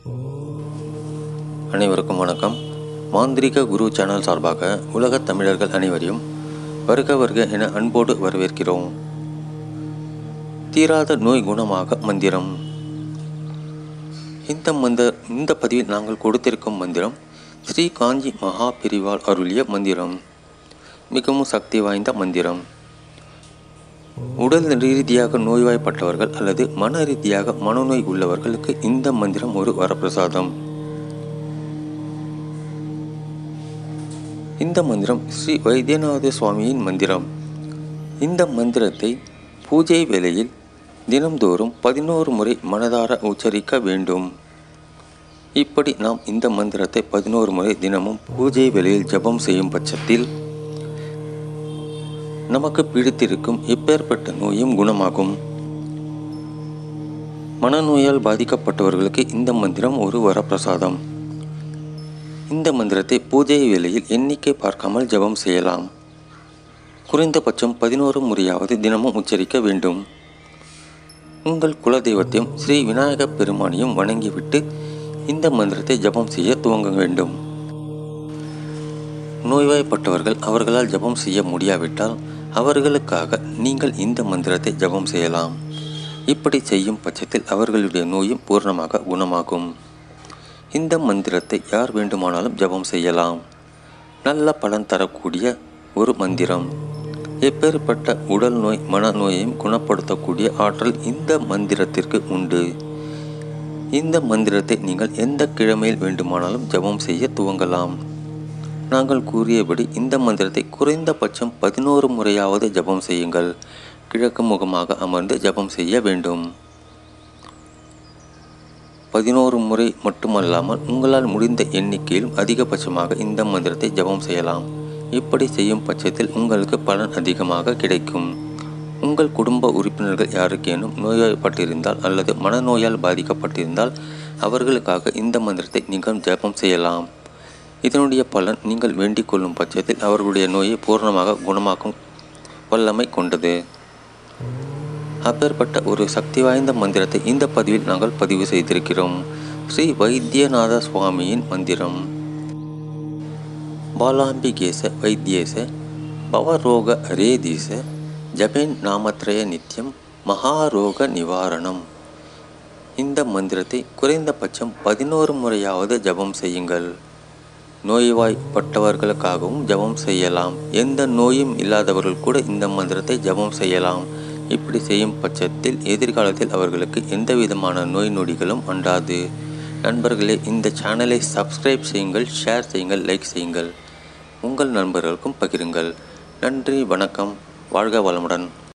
அனைவருக்கும் வணக்கம் மாந்திரிக குரு சேனல் சார்பாக உலகத் தமிழர்கள் அனைவரையும் வருக வருக என அன்போடு வரவேற்கிறோம் தீராத நோய் குணமாக மந்திரம் இந்த மந்த இந்த பதிவில் நாங்கள் கொடுத்திருக்கும் மந்திரம் ஸ்ரீ காஞ்சி மகா பிரிவால் அருளிய மந்திரம் மிகவும் சக்தி வாய்ந்த மந்திரம் உடல் ரீதியாக நோய்வாய்ப்பட்டவர்கள் அல்லது மன ரீதியாக மனநோய் உள்ளவர்களுக்கு இந்த மந்திரம் ஒரு வரப்பிரசாதம் இந்த மந்திரம் ஸ்ரீ வைத்தியநாத சுவாமியின் மந்திரம் இந்த மந்திரத்தை பூஜை வேளையில் தினம்தோறும் பதினோரு முறை மனதார உச்சரிக்க வேண்டும் இப்படி நாம் இந்த மந்திரத்தை பதினோரு முறை தினமும் பூஜை வேளையில் ஜெபம் செய்யும் பட்சத்தில் நமக்கு பிடித்திருக்கும் எப்பேற்பட்ட நோயும் குணமாகும் மனநோயால் பாதிக்கப்பட்டவர்களுக்கு இந்த மந்திரம் ஒரு வரப்பிரசாதம் இந்த மந்திரத்தை பூஜை வேளையில் எண்ணிக்கை பார்க்காமல் ஜெபம் செய்யலாம் குறைந்தபட்சம் பதினோரு முறையாவது தினமும் உச்சரிக்க வேண்டும் உங்கள் குலதெய்வத்தையும் ஸ்ரீ விநாயகப் பெருமானையும் வணங்கிவிட்டு இந்த மந்திரத்தை ஜெபம் செய்ய துவங்க வேண்டும் நோய்வாய்ப்பட்டவர்கள் அவர்களால் ஜெபம் செய்ய முடியாவிட்டால் அவர்களுக்காக நீங்கள் இந்த மந்திரத்தை ஜெபம் செய்யலாம் இப்படி செய்யும் பட்சத்தில் அவர்களுடைய நோயும் பூர்ணமாக குணமாகும் இந்த மந்திரத்தை யார் வேண்டுமானாலும் ஜெபம் செய்யலாம் நல்ல பலன் தரக்கூடிய ஒரு மந்திரம் எப்பேற்பட்ட உடல் நோய் மனநோயையும் குணப்படுத்தக்கூடிய ஆற்றல் இந்த மந்திரத்திற்கு உண்டு இந்த மந்திரத்தை நீங்கள் எந்த கிழமையில் வேண்டுமானாலும் ஜெபம் செய்ய துவங்கலாம் நாங்கள் கூறியபடி இந்த மந்திரத்தை குறைந்தபட்சம் பதினோரு முறையாவது ஜெபம் செய்யுங்கள் கிழக்கு முகமாக அமர்ந்து ஜெபம் செய்ய வேண்டும் பதினோரு முறை மட்டுமல்லாமல் உங்களால் முடிந்த எண்ணிக்கையிலும் அதிகபட்சமாக இந்த மந்திரத்தை ஜெபம் செய்யலாம் இப்படி செய்யும் பட்சத்தில் உங்களுக்கு பலன் அதிகமாக கிடைக்கும் உங்கள் குடும்ப உறுப்பினர்கள் யாருக்கேனும் நோய்வாய்ப்பட்டிருந்தால் அல்லது மனநோயால் பாதிக்கப்பட்டிருந்தால் அவர்களுக்காக இந்த மந்திரத்தை நீங்கள் ஜெபம் செய்யலாம் இதனுடைய பலன் நீங்கள் வேண்டிக் கொள்ளும் பட்சத்தில் அவர்களுடைய நோயை பூர்ணமாக குணமாக்கும் வல்லமை கொண்டது அப்பேற்பட்ட ஒரு சக்தி வாய்ந்த மந்திரத்தை இந்த பதிவில் நாங்கள் பதிவு செய்திருக்கிறோம் ஸ்ரீ வைத்தியநாத சுவாமியின் மந்திரம் பாலாம்பிகேச வைத்தியேச பவரோக ரேதீச ஜபேன் நாமத்ரய நித்யம் மகாரோக நிவாரணம் இந்த மந்திரத்தை குறைந்தபட்சம் பதினோரு முறையாவது ஜபம் செய்யுங்கள் நோய்வாய்ப்பட்டவர்களுக்காகவும் ஜபம் செய்யலாம் எந்த நோயும் இல்லாதவர்கள் கூட இந்த மந்திரத்தை ஜபம் செய்யலாம் இப்படி செய்யும் பட்சத்தில் எதிர்காலத்தில் அவர்களுக்கு எந்த விதமான நோய் நொடிகளும் அண்டாது நண்பர்களே இந்த சேனலை சப்ஸ்கிரைப் செய்யுங்கள் ஷேர் செய்யுங்கள் லைக் செய்யுங்கள் உங்கள் நண்பர்களுக்கும் பகிருங்கள் நன்றி வணக்கம் வாழ்க வளமுடன்